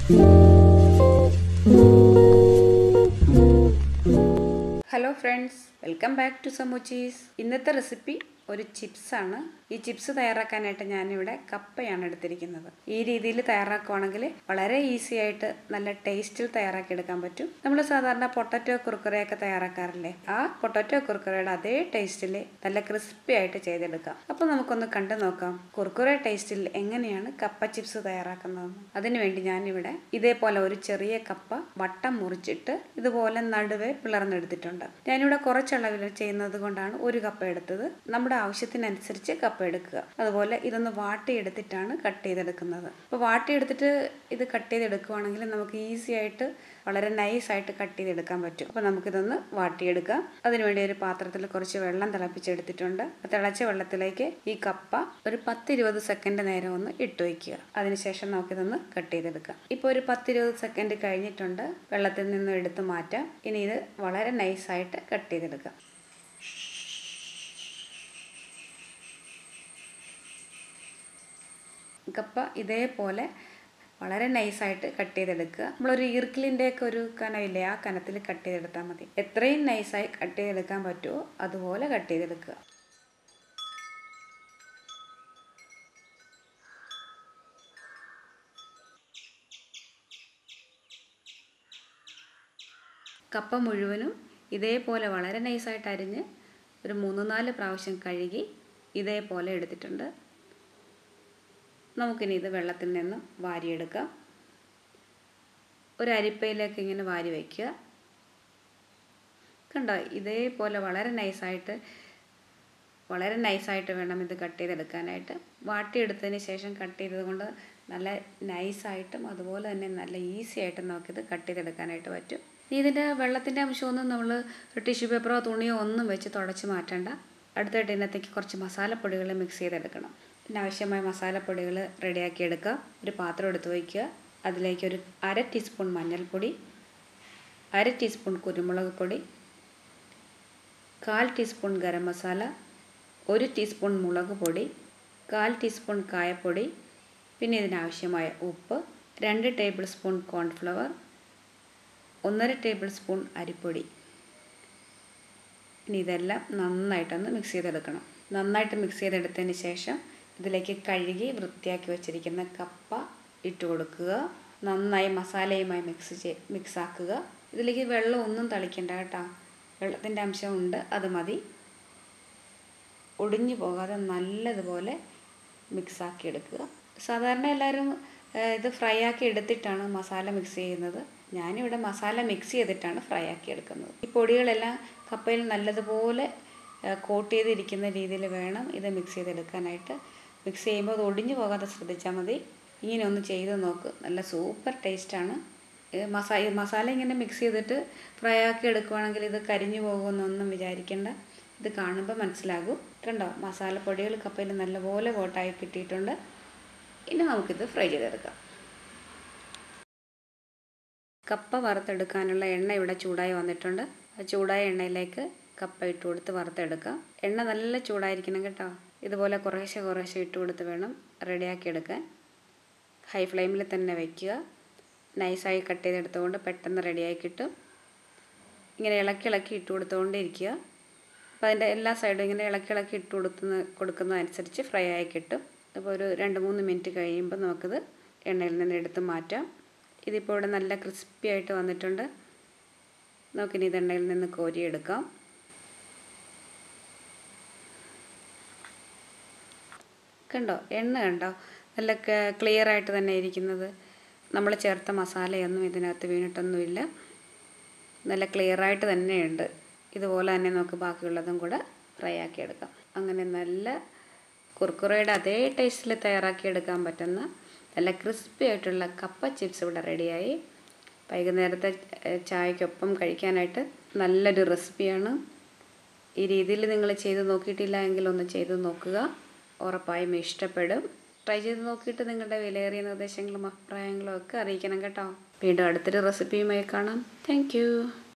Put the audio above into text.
hello friends welcome back to സമൂച്ചീസ് ഇന്നത്തെ recipe ഒരു ചിപ്സാണ് ഈ ചിപ്സ് തയ്യാറാക്കാനായിട്ട് ഞാനിവിടെ കപ്പയാണ് എടുത്തിരിക്കുന്നത് ഈ രീതിയിൽ തയ്യാറാക്കുവാണെങ്കിൽ വളരെ ഈസി ആയിട്ട് നല്ല ടേസ്റ്റിൽ തയ്യാറാക്കി എടുക്കാൻ പറ്റും നമ്മൾ സാധാരണ പൊട്ടറ്റോ കുറുക്കുറയൊക്കെ തയ്യാറാക്കാറില്ലേ ആ പൊട്ടറ്റോ കുറുക്കുറയുടെ അതേ ടേസ്റ്റിൽ നല്ല ക്രിസ്പി ആയിട്ട് ചെയ്തെടുക്കാം അപ്പോൾ നമുക്കൊന്ന് കണ്ടു നോക്കാം കുറുക്കുറ ടേസ്റ്റിൽ എങ്ങനെയാണ് കപ്പ ചിപ്സ് തയ്യാറാക്കുന്നതെന്ന് അതിനുവേണ്ടി ഞാനിവിടെ ഇതേപോലെ ഒരു ചെറിയ കപ്പ വട്ടം മുറിച്ചിട്ട് ഇതുപോലെ നടുവേ പിളർന്നെടുത്തിട്ടുണ്ട് ഞാനിവിടെ കുറച്ചളവിൽ ചെയ്യുന്നത് കൊണ്ടാണ് ഒരു കപ്പ എടുത്തത് നമ്മുടെ ആവശ്യത്തിനനുസരിച്ച് കപ്പ എടുക്കുക അതുപോലെ ഇതൊന്ന് വാട്ടിയെടുത്തിട്ടാണ് കട്ട് ചെയ്തെടുക്കുന്നത് അപ്പോൾ വാട്ടിയെടുത്തിട്ട് ഇത് കട്ട് ചെയ്തെടുക്കുവാണെങ്കിൽ നമുക്ക് ഈസി ആയിട്ട് വളരെ നൈസായിട്ട് കട്ട് ചെയ്തെടുക്കാൻ പറ്റും അപ്പോൾ നമുക്കിതൊന്ന് വാട്ടിയെടുക്കാം അതിനുവേണ്ടി ഒരു പാത്രത്തിൽ കുറച്ച് വെള്ളം തിളപ്പിച്ചെടുത്തിട്ടുണ്ട് തിളച്ച വെള്ളത്തിലേക്ക് ഈ കപ്പ ഒരു പത്തിരുപത് സെക്കൻഡ് നേരം ഒന്ന് ഇട്ട് വയ്ക്കുക അതിനുശേഷം നമുക്കിതൊന്ന് കട്ട് ചെയ്തെടുക്കാം ഇപ്പോൾ ഒരു പത്തിരുപത് സെക്കൻഡ് കഴിഞ്ഞിട്ടുണ്ട് വെള്ളത്തിൽ നിന്ന് എടുത്ത് മാറ്റാം ഇനി ഇത് വളരെ നൈസായിട്ട് കട്ട് ചെയ്തെടുക്കാം കപ്പ ഇതേപോലെ വളരെ നൈസായിട്ട് കട്ട് ചെയ്തെടുക്കുക നമ്മളൊരു ഈർക്കിലിൻ്റെയൊക്കെ ഒരു കനവില്ലേ ആ കനത്തിൽ കട്ട് ചെയ്തെടുത്താൽ മതി എത്രയും നൈസായി കട്ട് ചെയ്തെടുക്കാൻ പറ്റുമോ അതുപോലെ കട്ട് ചെയ്തെടുക്കുക കപ്പ മുഴുവനും ഇതേപോലെ വളരെ നൈസായിട്ട് അരിഞ്ഞ് ഒരു മൂന്ന് നാല് പ്രാവശ്യം കഴുകി ഇതേപോലെ എടുത്തിട്ടുണ്ട് നമുക്കിനി ഇത് വെള്ളത്തിൽ നിന്നും വാരിയെടുക്കാം ഒരു അരിപ്പയിലേക്ക് ഇങ്ങനെ വാരി വയ്ക്കുക കണ്ടോ ഇതേപോലെ വളരെ നൈസായിട്ട് വളരെ നൈസായിട്ട് വേണം ഇത് കട്ട് ചെയ്തെടുക്കാനായിട്ട് വാട്ടിയെടുത്തതിന് ശേഷം കട്ട് ചെയ്തത് കൊണ്ട് നല്ല നൈസായിട്ടും അതുപോലെ തന്നെ നല്ല ഈസി ആയിട്ടും നമുക്കിത് കട്ട് ചെയ്തെടുക്കാനായിട്ട് പറ്റും ഇനി ഇതിൻ്റെ വെള്ളത്തിൻ്റെ അംശമൊന്നും നമ്മൾ ടിഷ്യൂ പേപ്പറോ തുണിയോ ഒന്നും വെച്ച് തുടച്ച് മാറ്റണ്ട അടുത്തായിട്ട് ഇതിനകത്തേക്ക് കുറച്ച് മസാലപ്പൊടികൾ മിക്സ് ചെയ്തെടുക്കണം പിന്നെ ആവശ്യമായ മസാലപ്പൊടികൾ റെഡിയാക്കി എടുക്കുക ഒരു പാത്രം എടുത്ത് വയ്ക്കുക അതിലേക്ക് ഒരു അര ടീസ്പൂൺ മഞ്ഞൾപ്പൊടി അര ടീസ്പൂൺ കുരുമുളക് പൊടി കാൽ ടീസ്പൂൺ ഗരം മസാല ഒരു ടീസ്പൂൺ മുളക് പൊടി കാൽ ടീസ്പൂൺ കായപ്പൊടി പിന്നെ ഇതിനാവശ്യമായ ഉപ്പ് രണ്ട് ടേബിൾ സ്പൂൺ കോൺഫ്ലവർ ഒന്നര ടേബിൾ സ്പൂൺ അരിപ്പൊടി ഇനി ഇതെല്ലാം നന്നായിട്ടൊന്ന് മിക്സ് ചെയ്തെടുക്കണം നന്നായിട്ട് മിക്സ് ചെയ്തെടുത്തതിന് ശേഷം ഇതിലേക്ക് കഴുകി വൃത്തിയാക്കി വെച്ചിരിക്കുന്ന കപ്പ ഇട്ട് കൊടുക്കുക നന്നായി മസാലയുമായി മിക്സ് ചെയ് മിക്സ് ആക്കുക ഇതിലേക്ക് വെള്ളം ഒന്നും തളിക്കണ്ട കേട്ടോ വെള്ളത്തിൻ്റെ അംശമുണ്ട് അത് മതി ഒടിഞ്ഞു പോകാതെ നല്ലതുപോലെ മിക്സ് ആക്കി എടുക്കുക സാധാരണ എല്ലാവരും ഇത് ഫ്രൈ ആക്കി എടുത്തിട്ടാണ് മസാല മിക്സ് ചെയ്യുന്നത് ഞാനിവിടെ മസാല മിക്സ് ചെയ്തിട്ടാണ് ഫ്രൈ ആക്കി എടുക്കുന്നത് ഈ പൊടികളെല്ലാം കപ്പയിൽ നല്ലതുപോലെ കോട്ട് ചെയ്തിരിക്കുന്ന രീതിയിൽ വേണം ഇത് മിക്സ് ചെയ്തെടുക്കാനായിട്ട് മിക്സ് ചെയ്യുമ്പോൾ അത് ഒടിഞ്ഞു പോകാതെ ശ്രദ്ധിച്ചാൽ മതി ഇങ്ങനെ ഒന്ന് ചെയ്ത് നോക്ക് നല്ല സൂപ്പർ ടേസ്റ്റാണ് മസാ മസാല ഇങ്ങനെ മിക്സ് ചെയ്തിട്ട് ഫ്രൈ ആക്കി എടുക്കുവാണെങ്കിൽ ഇത് കരിഞ്ഞു പോകുമെന്നൊന്നും വിചാരിക്കേണ്ട ഇത് കാണുമ്പോൾ മനസ്സിലാകും കണ്ടോ മസാലപ്പൊടികൾ കപ്പയിൽ നല്ലപോലെ കോട്ടായി കിട്ടിയിട്ടുണ്ട് ഇനി നമുക്കിത് ഫ്രൈ ചെയ്തെടുക്കാം കപ്പ വറുത്തെടുക്കാനുള്ള എണ്ണ ഇവിടെ ചൂടായി വന്നിട്ടുണ്ട് ആ ചൂടായ എണ്ണയിലേക്ക് കപ്പ ഇട്ട് കൊടുത്ത് വറുത്തെടുക്കാം എണ്ണ നല്ല ചൂടായിരിക്കണം കേട്ടോ ഇതുപോലെ കുറേശ്ശെ കുറേശ്ശെ ഇട്ട് കൊടുത്ത് വേണം റെഡിയാക്കി എടുക്കാൻ ഹൈ ഫ്ലെയിമിൽ തന്നെ വയ്ക്കുക നൈസായി കട്ട് ചെയ്തെടുത്തുകൊണ്ട് പെട്ടെന്ന് റെഡിയായി കിട്ടും ഇങ്ങനെ ഇളക്കി ഇളക്കി ഇട്ട് കൊടുത്തുകൊണ്ടേ ഇരിക്കുക അപ്പോൾ അതിൻ്റെ എല്ലാ സൈഡും ഇങ്ങനെ ഇളക്കി ഇളക്കി ഇട്ട് കൊടുക്കുന്ന കൊടുക്കുന്നതനുസരിച്ച് ഫ്രൈ ആയി കിട്ടും അപ്പോൾ ഒരു രണ്ട് മൂന്ന് മിനിറ്റ് കഴിയുമ്പോൾ നമുക്കിത് എണ്ണയിൽ നിന്ന് എടുത്ത് മാറ്റാം ഇതിപ്പോൾ ഇവിടെ നല്ല ക്രിസ്പി ആയിട്ട് വന്നിട്ടുണ്ട് നമുക്കിനി ഇത് എണ്ണയിൽ നിന്ന് കോരിയെടുക്കാം കണ്ടോ എണ്ണ കണ്ടോ നല്ല ക്ലിയർ ആയിട്ട് തന്നെ ഇരിക്കുന്നത് നമ്മൾ ചേർത്ത മസാലയൊന്നും ഇതിനകത്ത് വീണിട്ടൊന്നുമില്ല നല്ല ക്ലിയർ ആയിട്ട് തന്നെയുണ്ട് ഇതുപോലെ തന്നെ നമുക്ക് ബാക്കിയുള്ളതും കൂടെ ഫ്രൈ ആക്കി എടുക്കാം അങ്ങനെ നല്ല കുർക്കുറയുടെ അതേ ടേസ്റ്റിൽ തയ്യാറാക്കി എടുക്കാൻ പറ്റുന്ന നല്ല ക്രിസ്പി ആയിട്ടുള്ള കപ്പ ചിപ്സ് ഇവിടെ റെഡിയായി വൈകുന്നേരത്തെ ചായക്കൊപ്പം കഴിക്കാനായിട്ട് നല്ലൊരു റെസിപ്പിയാണ് ഈ രീതിയിൽ നിങ്ങൾ ചെയ്ത് നോക്കിയിട്ടില്ല എങ്കിൽ ഒന്ന് ചെയ്ത് നോക്കുക ഉറപ്പായും ഇഷ്ടപ്പെടും ട്രൈ ചെയ്ത് നോക്കിയിട്ട് നിങ്ങളുടെ വിലയേറിയ നിർദ്ദേശങ്ങളും അഭിപ്രായങ്ങളും ഒക്കെ അറിയിക്കണം കേട്ടോ വീണ്ടും അടുത്തൊരു റെസിപ്പിയുമായി കാണാം താങ്ക്